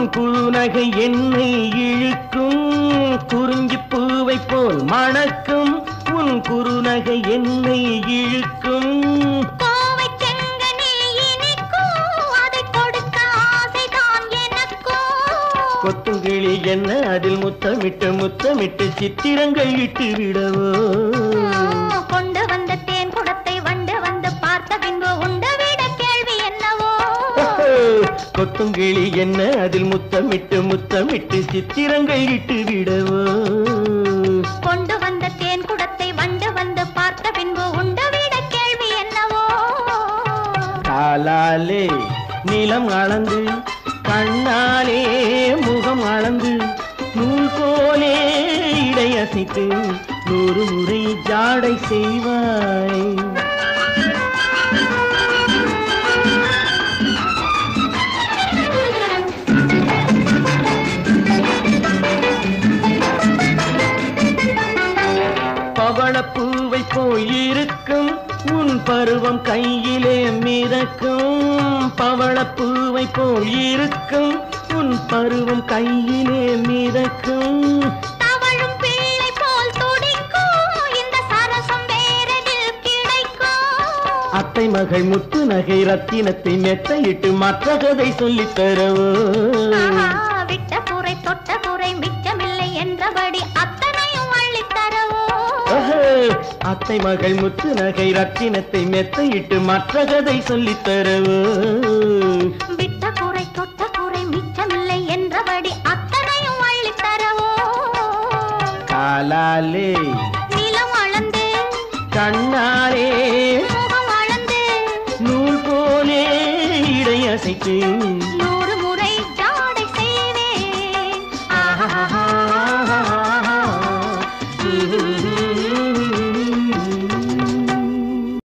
குறுநகை என்னை இழுக்கும் குறிஞ்சி பூவை போல் மணக்கும் உன் குறுநகை என்னை இழுக்கும் கோவை செங்கனி இனிக்கும் அதை கொடுக்க ஆசைதான் எனக்கும் கொத்துங்கிளி என்ன அதில் முத்தமிட்டு முத்தமிட்டு சித்திரங்கள் இட்டு விடவோ கொண்டு வந்த தேன் குடத்தை வண்டு வந்து பார்த்த பின்பு உண்டு விட கேள்வி என்னவோ கொத்துங்கிளி என்ன அதில் முத்தமிட்டு முத்தமிட்டு சித்திரங்கள் இட்டு விடவோ கொண்டு வந்த தேன் குடத்தை வண்டு வந்து பார்த்த பின்பு உண்டு விட கேள்வி என்னவோ காலாலே நிலம் அளந்து கண்ணாலே முகம் அளந்து நூல் போலே இடையசைத்து நூறு முறை ஜாடை செய்வாய் பவளப்பூவை போயிருக்கும் உன் பருவம் கையிலே மிதக்கும் பவளப்பூவை போயிருக்கும் உன் பருவம் கையிலே மிதக்கும் தவழும் பிள்ளை போல் துடிக்கும் இந்த சரசம் வேறெதில் கிடைக்கும் அத்தை மகள் முத்து நகை ரத்தினத்தை மெத்தையிட்டு மற்ற கதை சொல்லித் தரவோ ஆஹா, விட்ட குறை தொட்ட குறை மிச்சமில்லை என்றபடி அத்தனையும் அள்ளித் தரவோ ஓஹோ, அத்தை மகள் முத்து நகை ரத்தினத்தை மெத்தையிட்டு மற்ற கதை சொல்லித் தரவோ விட்ட குறை தொட்ட குறை மிச்சமில்லை என்றபடி அத்தனையும் அள்ளித் தரவோ காலாலே நிலம் அளந்து கண்ணாலே முகம் அளந்து நூல் போலே இடையசைத்து